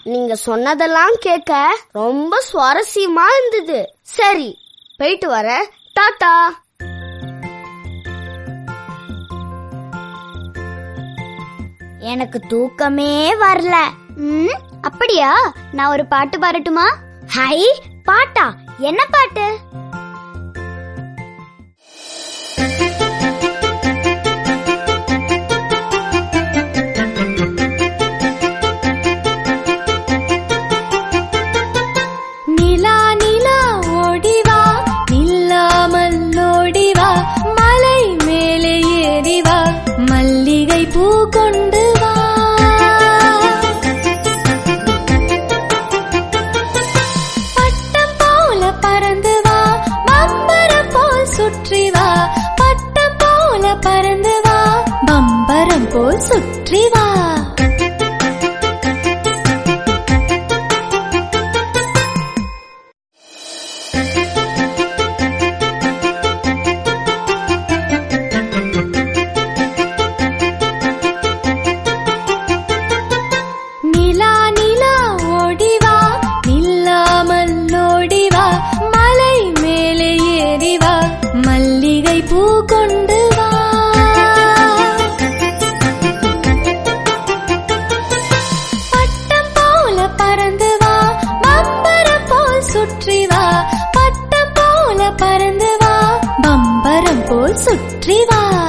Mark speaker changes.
Speaker 1: நீங்க சொன்னதெல்லாம் கேட்க ரொம்ப சுவாரஸ்யமா இருந்தது சரி போயிட்டு வரேன் டாட்டா
Speaker 2: எனக்கு தூக்கமே வரல ம் அப்படியா நான் ஒரு பாட்டு பாடட்டுமா ஹை பாட்டா என்ன பாட்டு
Speaker 3: நிலா நிலா ஓடிவா நில்லாமல் ஓடிவா மலை மேலே ஏறிவா மல்லிகை பூ கொண்டு வா பட்டம் போல பறந்து வா பம்பரம் போல் சுற்றி வா பட்டம் போல பறந்து வா பம்பரம் போல் சுற்றி வா நிலா நிலா ஓடிவா நில்லாமல் ஓடிவா மலை மேலே ஏறிவா மல்லிகை பூ கொண்டு வா பட்டம் போல பறந்து வா பம்பரம் போல் சுற்றி வா பட்டம் போல பறந்து வா பம்பரம் போல் சுற்றி வா